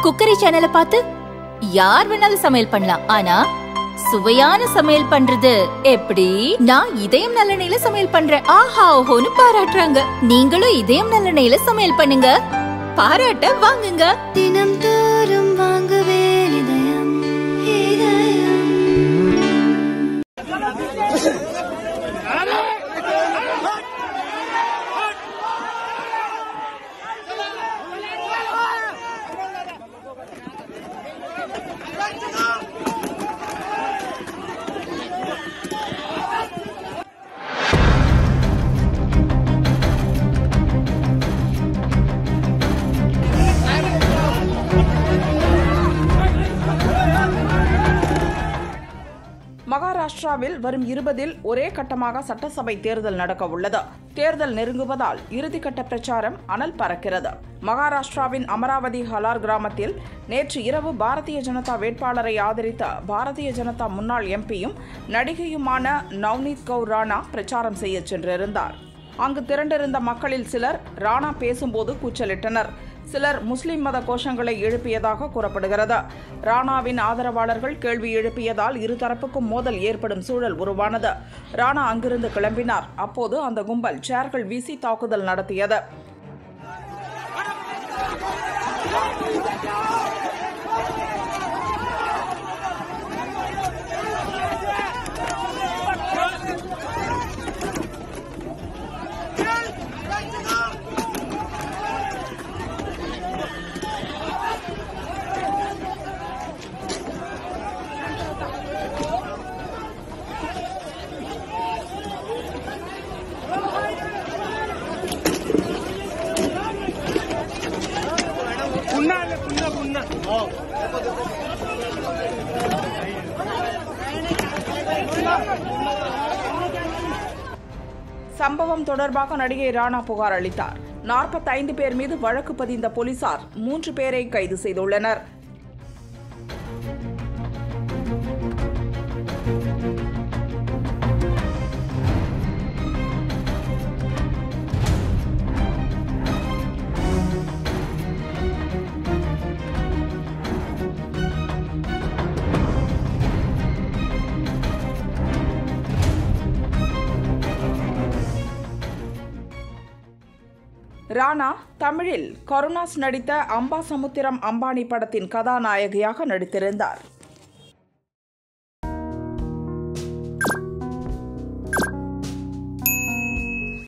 cookery சேனலை பார்த்து யார் வேணாலும் சமையல் பண்ணலாம் ஆனா சுவையான சமையல் பண்றது எப்படி நான் இதயம் நல்லெண்ணெயில சமையல் பண்றேன் ஆஹா ஓஹோன்னு பாராட்டுறாங்க நீங்களும் இதயம் நல்லெண்ணெயில சமையல் பண்ணுங்க பாராட்ட வாங்குங்க தினம் தோறும் வாங்குவே இதயம் இதயம் மகாராஷ்டிராவில் வரும் இருபதில் ஒரே கட்டமாக சட்டசபை தேர்தல் நடக்க உள்ளது தேர்தல் நெருங்குவதால் இறுதிக்கட்ட பிரச்சாரம் அனல் பறக்கிறது மகாராஷ்டிராவின் அமராவதி ஹலார் கிராமத்தில் நேற்று இரவு பாரதிய ஜனதா வேட்பாளரை ஆதரித்த பாரதிய ஜனதா முன்னாள் எம்பியும் நடிகையுமான நவ்னீத் கவுர் ராணா பிரச்சாரம் செய்ய சென்றிருந்தார் அங்கு திரண்டிருந்த மக்களில் சிலர் ராணா பேசும்போது கூச்சலிட்டனர் சிலர் முஸ்லிம் மத கோஷங்களை எழுப்பியதாக கூறப்படுகிறது ராணாவின் ஆதரவாளர்கள் கேள்வி எழுப்பியதால் இருதரப்புக்கும் மோதல் ஏற்படும் சூழல் உருவானது ராணா அங்கிருந்து கிளம்பினார் அப்போது அந்த கும்பல் சேர்கள் வீசி தாக்குதல் நடத்தியது சம்பவம் தொடர்பாக நடிகை ராணா புகார் அளித்தார் நாற்பத்தைந்து பேர் மீது வழக்கு பதிந்த போலீசார் மூன்று பேரை கைது செய்துள்ளனர் ராணா தமிழில் கருணாஸ் நடித்த அம்பாசமுத்திரம் அம்பானி படத்தின் கதாநாயகியாக நடித்திருந்தார்